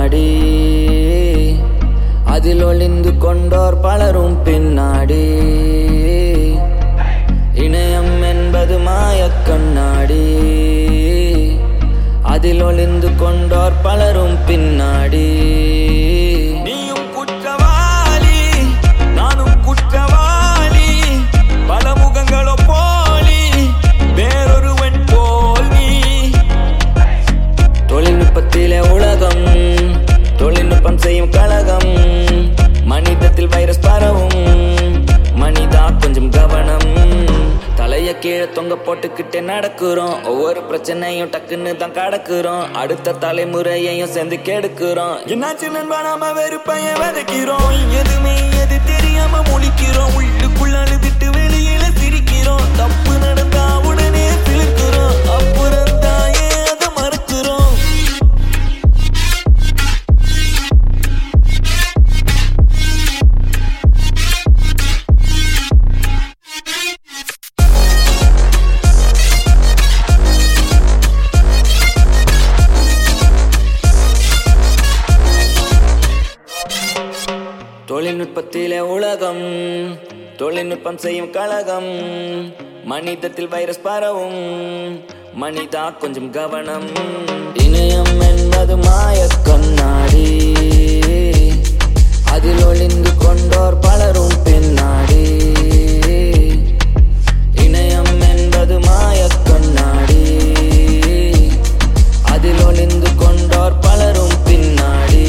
கண்ணாடி அதில் ஒளிந்து கொண்டோர் பலரும் பின்னாடி இணையம் என்பது மாயக் கண்ணாடி அதில் ஒளிந்து கொண்டோர் பலரும் பின்னாடி நீயும் குற்றவாளி நானும் குற்றவாளி பல முகங்களோ போலி வேறொருவன் போல் நீ தொழில்நுட்பத்திலே உலகம் தொழில்நுட்பம் செய்யும் கழகம் மனிதத்தில் வைரஸ் பரவும் மனிதா கொஞ்சம் கவனம் தலைய கீழே தொங்க போட்டுக்கிட்டே நடக்கிறோம் ஒவ்வொரு பிரச்சனையும் டக்குன்னு தான் கடக்குறோம் அடுத்த தலைமுறையையும் சேர்ந்து கெடுக்கிறோம் என்னாச்சு நண்பா நாம வெறுப்பைய விதைக்கிறோம் எதுவுமே எது தெரியாம முழிக்கிறோம் உள்ளுக்குள்ள அழுதுட்டு வெளியில சிரிக்கிறோம் தப்பு நடந்தா உடனே சிலுக்கிறோம் அப்புறம் தான் ஏன் அதை மறுக்கிறோம் தொழில்நுட்பத்திலே உலகம் தொழில்நுட்பம் செய்யும் கழகம் மனிதத்தில் வைரஸ் பரவும் மனிதா கொஞ்சம் கவனம் இணையம் என்பது மாயக் கண்ணாடி அதில் ஒளிந்து கொண்டோர் பலரும் பின்னாடி இணையம் என்பது மாயக் கண்ணாடி அதில் ஒளிந்து கொண்டோர் பலரும் பின்னாடி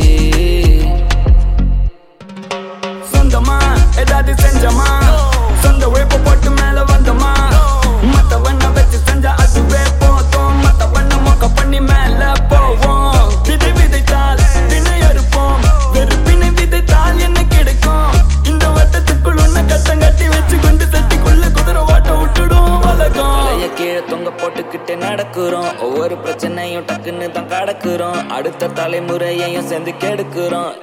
சொந்தமா ஏதாவது செஞ்சமா சொந்த உழைப்பு போட்டு மேல வந்தமா மத்தவண்ண வச்சு செஞ்சா அதுவே போதும் மத்தவண்ண மொக்க பண்ணி மேல போவோம் விதை விதைத்தால் வினை அறுப்போம் வெறுப்பினை விதைத்தால் என்ன கிடைக்கும் இந்த வட்டத்துக்குள் உன்னை கட்டம் கட்டி வச்சு கொண்டு சட்டிக்குள்ள குதிரை வாட்ட விட்டுடும் உலகம் தலைய கீழே தொங்க போட்டுக்கிட்டே நடக்கிறோம் ஒவ்வொரு பிரச்சனையும் டக்குன்னு தான் கடக்குறோம் அடுத்த தலைமுறையையும் சேர்ந்து கெடுக்கிறோம்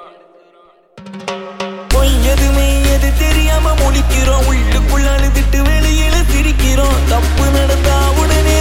பொய் எதுவுமே எது தெரியாம முழிக்கிறோம் உள்ளுக்குள்ள அழுதுட்டு வெளியில சிரிக்கிறோம் தப்பு நடந்தா உடனே